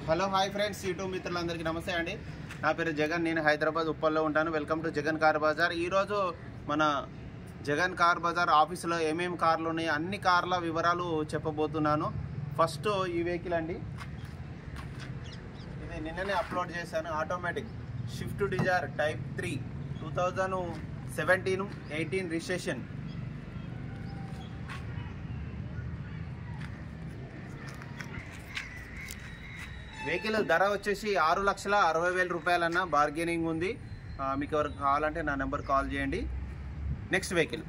Hello hi friends YouTube మిత్రులందరికీ నమస్తే అండి నా పేరు జగన్ నేను హైదరాబాద్ ఉప్పల్లో ఉంటాను welcome to Jagan car bazaar ఈరోజు మన జగన్ కార్ బజార్ ఆఫీసులో ఏమేమి కార్లు ఉన్నాయి అన్ని కార్ల వివరాలు చెప్పబోతున్నాను ఫస్ట్ ఈ వెహికల్ అండి ఇది నిన్ననే అప్లోడ్ చేశాను automatic shift Dzire type three two thousand seventeen eighteen registration vehicle ధర వచ్చేసి ఆరు లక్షల అరవై వేల రూపాయలన్న బార్గెనింగ్ ఉంది ఆ, మీకు ఎవరికి కావాలంటే నా నెంబర్ కాల్ చేయండి నెక్స్ట్ వెహికల్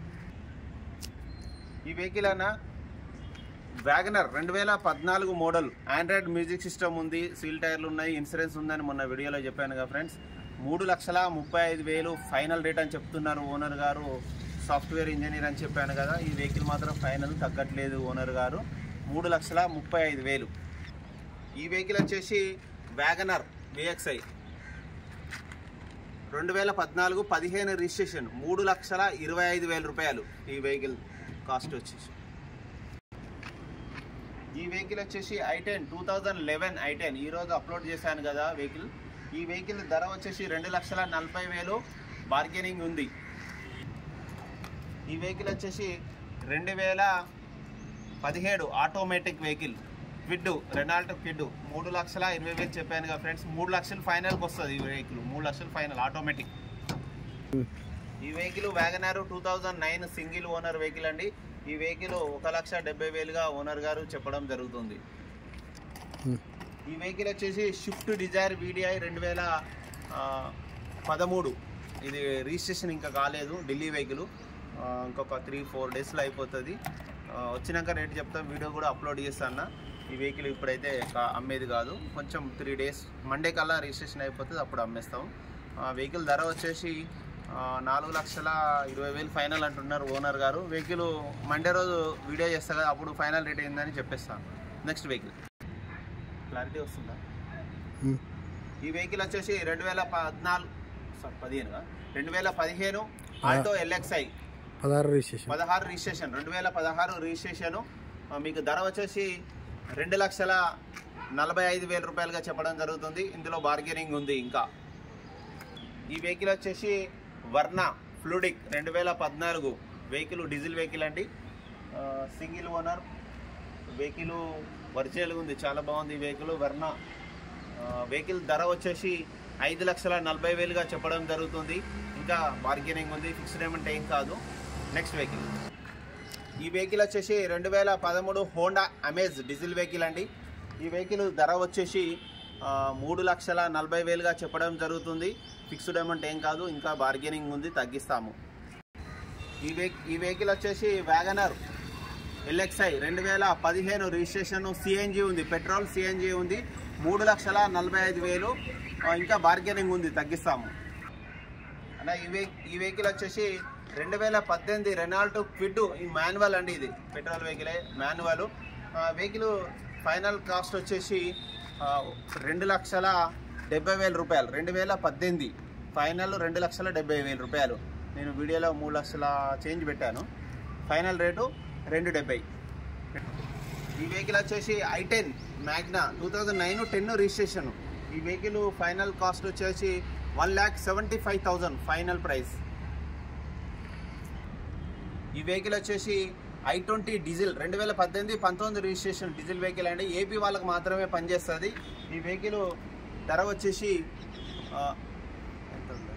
ఈ వెహికల్ అన్న వ్యాగనర్ రెండు వేల పద్నాలుగు మోడల్ ఆండ్రాయిడ్ మ్యూజిక్ సిస్టమ్ ఉంది సీల్ టైర్లు ఉన్నాయి ఇన్సూరెన్స్ ఉందని మొన్న వీడియోలో చెప్పాను కదా ఫ్రెండ్స్ మూడు లక్షల ముప్పై ఐదు వేలు ఫైనల్ రేట్ అని చెప్తున్నారు ఓనర్ గారు సాఫ్ట్వేర్ ఇంజనీర్ అని చెప్పాను కదా ఈ వెహికల్ మాత్రం ఫైనల్ తగ్గట్లేదు ఓనర్ గారు మూడు లక్షల ముప్పై ఐదు వేలు ఈ వెహికల్ వచ్చేసి వ్యాగనర్ విఎక్స్ఐ రెండు వేల పద్నాలుగు పదిహేను రిజిస్ట్రేషన్ మూడు లక్షల ఇరవై ఐదు వేల రూపాయలు ఈ వెహికల్ కాస్ట్ వచ్చేసి ఈ వెహికల్ వచ్చేసి i ten two thousand eleven i ten ఈరోజు అప్లోడ్ చేశాను కదా వెహికల్ ఈ వెహికల్ ధర వచ్చేసి రెండు లక్షల నలభై వేలు బార్గెనింగ్ ఉంది ఈ వెహికల్ వచ్చేసి రెండు వేల పదిహేడు automatic vehicle Kwid Renault Kwid మూడు లక్షల ఇరవై వేలు చెప్పాను కదా ఫ్రెండ్స్ మూడు లక్షలు ఫైనల్కి వస్తుంది ఈ వెహికల్ మూడు లక్షలు ఫైనల్ ఆటోమేటిక్ ఈ vehicle WagonR two thousand nine single owner vehicle అండి ఈ వెహికల్ ఒక లక్ష డెబ్బై వేలుగా ఓనర్ గారు చెప్పడం జరుగుతుంది ఈ వెహికల్ వచ్చేసి షిఫ్ట్ డిజైర్ వీడిఐ రెండు వేల ఆ, పదమూడు ఇది రిజిస్ట్రేషన్ ఇంకా కాలేదు ఢిల్లీ వెహికల్ ఆ, ఇంకొక త్రీ ఫోర్ డేస్లో అయిపోతుంది ఆ, వచ్చినాక రేట్ చెప్తాం వీడియో కూడా అప్లోడ్ చేస్తాను ఈ వెహికల్ ఇప్పుడైతే కా- అమ్మేది కాదు కొంచెం త్రీ డేస్ మండే కల్లా రిజిస్ట్రేషన్ అయిపోతుంది అప్పుడు అమ్మేస్తాం ఆ, వెహికల్ ధర వచ్చేసి ఆ, నాలుగు లక్షల ఇరవై వేలు ఫైనల్ అంటున్నారు ఓనర్ గారు వెహికల్ మండే రోజు వీడియో చేస్తా కదా అప్పుడు ఫైనల్ రేట్ ఏందని చెప్పేస్తాను నెక్స్ట్ వెహికల్ క్లారిటీ వస్తుందా ఈ వెహికల్ వచ్చేసి రెండు వేల పద్నాలుగు సారీ పదిహేను రెండు వేల పదిహేను ఆల్టో ఎల్ఎక్స్ఐ పదహారు రిజిస్ట్రేషన్ పదహారు రిజిస్ట్రేషన్ రెండు వేల పదహారు రిజిస్ట్రేషన్ మీకు ధర వచ్చేసి రెండు లక్షల నలభై ఐదు వేల రూపాయలుగా చెప్పడం జరుగుతుంది ఇందులో బార్గెనింగ్ ఉంది ఇంకా ఈ వెహికల్ వచ్చేసి వర్ణ ఫ్లూడిక్ రెండు వేల పద్నాలుగు వెహికల్ డీజిల్ వెహికల్ అండి ఆ, సింగిల్ ఓనర్ వెహికల్ ఒరిజినల్ ఉంది చాలా బాగుంది ఈ వెహికల్ వర్ణ ఆ, వెహికల్ ధర వచ్చేసి ఐదు లక్షల నలభై వేలుగా చెప్పడం జరుగుతుంది ఇంకా బార్గెనింగ్ ఉంది ఫిక్స్డ్ ఏమంటే ఏం కాదు నెక్స్ట్ వెహికల్ ఈ వెహికల్ వచ్చేసి రెండు వేల పదమూడు హోండా అమేజ్ డీజిల్ వెహికల్ అండి ఈ వెహికల్ ధర వచ్చేసి ఆ, మూడు లక్షల నలభై వేలుగా చెప్పడం జరుగుతుంది ఫిక్స్డ్ అమౌంట్ ఏం కాదు ఇంకా బార్గెనింగ్ ఉంది తగ్గిస్తాము ఈ వెహి ఈ వెహికల్ వచ్చేసి వ్యాగనర్ ఎల్ఎక్స్ఐ రెండు వేల పదిహేను రిజిస్ట్రేషన్ సిఎన్జి ఉంది పెట్రోల్ సిఎన్జి ఉంది మూడు లక్షల నలభై ఐదు వేలు ఆ, ఇంకా బార్గెనింగ్ ఉంది తగ్గిస్తాము అన్న ఈ వెహి ఈ వెహికల్ వచ్చేసి రెండు వేల పద్దెనిమిది రెనాల్టో క్విడ్ ఈ మాన్యువల్ అండి ఇది పెట్రోల్ వెహికలే మాన్యువల్ వెహికల్ ఫైనల్ కాస్ట్ వచ్చేసి ఆ, రెండు లక్షల డెబ్బై వేల రూపాయలు రెండు వేల పద్దెనిమిది ఫైనల్ రెండు లక్షల డెబ్బై వేల రూపాయలు నేను వీడియోలో మూడు లక్షల చేంజ్ పెట్టాను ఫైనల్ రేటు రెండు డెబ్బై ఈ వెహికల్ వచ్చేసి i ten Magna two thousand nine ten registration ఈ వెహికల్ ఫైనల్ కాస్ట్ వచ్చేసి one lakh seventy five thousand final price ఈ వెహికల్ వచ్చేసి ఐ ట్వంటీ డీజిల్ రెండు వేల పద్దెనిమిది పంతొమ్మిది రిజిస్ట్రేషన్ డీజిల్ వెహికల్ అండి ఏపీ వాళ్ళకి మాత్రమే పనిచేస్తుంది ఈ వెహికల్ ధర వచ్చేసి ఆ, ఎంత ఉంది?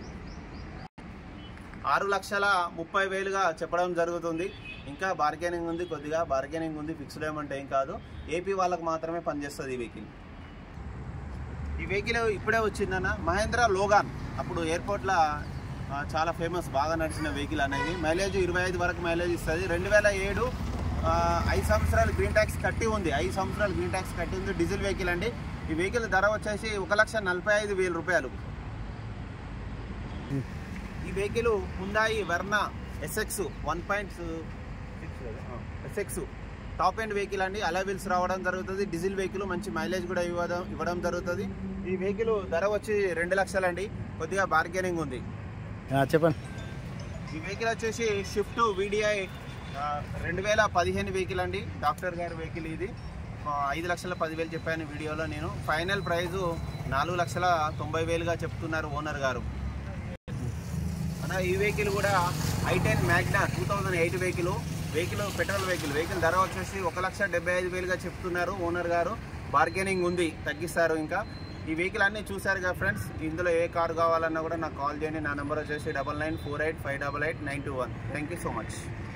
ఆరు లక్షల ముప్పై వేలుగా చెప్పడం జరుగుతుంది ఇంకా బార్గెనింగ్ ఉంది కొద్దిగా బార్గెనింగ్ ఉంది ఫిక్స్డ్ ఏమంటే ఏం కాదు ఏపీ వాళ్ళకి మాత్రమే పనిచేస్తుంది ఈ వెహికల్ ఈ వెహికల్ ఇప్పుడే వచ్చిందన్న మహేంద్ర లోగాన్ అప్పుడు ఎయిర్పోర్ట్లో ఆ, చాలా ఫేమస్ బాగా నడిచిన వెహికల్ అనేది మైలేజ్ ఇరవై ఐదు వరకు మైలేజ్ ఇస్తుంది రెండు వేల ఏడు ఆ, ఐదు సంవత్సరాలు గ్రీన్ ట్యాక్స్ కట్టి ఉంది ఐదు సంవత్సరాలు గ్రీన్ ట్యాక్స్ కట్టి ఉంది డీజిల్ వెహికల్ అండి ఈ వెహికల్ ధర వచ్చేసి ఒక లక్ష నలభై ఐదు వేల రూపాయలు ఈ vehicle Hyundai Verna SX one point SX top end vehicle అండి అలా వీల్స్ రావడం జరుగుతుంది డీజిల్ వెహికల్ మంచి మైలేజ్ కూడా ఇవ్వడం ఇవ్వడం జరుగుతుంది ఈ వెహికల్ ధర వచ్చి రెండు లక్షలండి కొద్దిగా బార్గెనింగ్ ఉంది చెప్పండి ఈ వెహికల్ వచ్చేసి షిఫ్ట్ వీడిఐ రెండు వేల పదిహేను వెహికల్ అండి డాక్టర్ గారి వెహికల్ ఇది ఆ, ఐదు లక్షల పదివేలు చెప్పాను వీడియోలో నేను ఫైనల్ ప్రైజు నాలుగు లక్షల తొంభై వేలుగా చెప్తున్నారు ఓనర్ గారు అన్న ఈ వెహికల్ కూడా i ten Magna two thousand eight vehicle vehicle petrol vehicle vehicle ధర వచ్చేసి ఒక లక్ష డెబ్బై ఐదు వేలుగా చెప్తున్నారు ఓనర్ గారు బార్గెనింగ్ ఉంది తగ్గిస్తారు ఇంకా ఈ వెహికల్ అన్నీ చూశారు కదా ఫ్రెండ్స్ ఇందులో ఏ కారు కావాలన్నా కూడా నాకు కాల్ చేయండి నా నెంబర్ వచ్చేసి double nine four eight five double eight nine two one thank you so much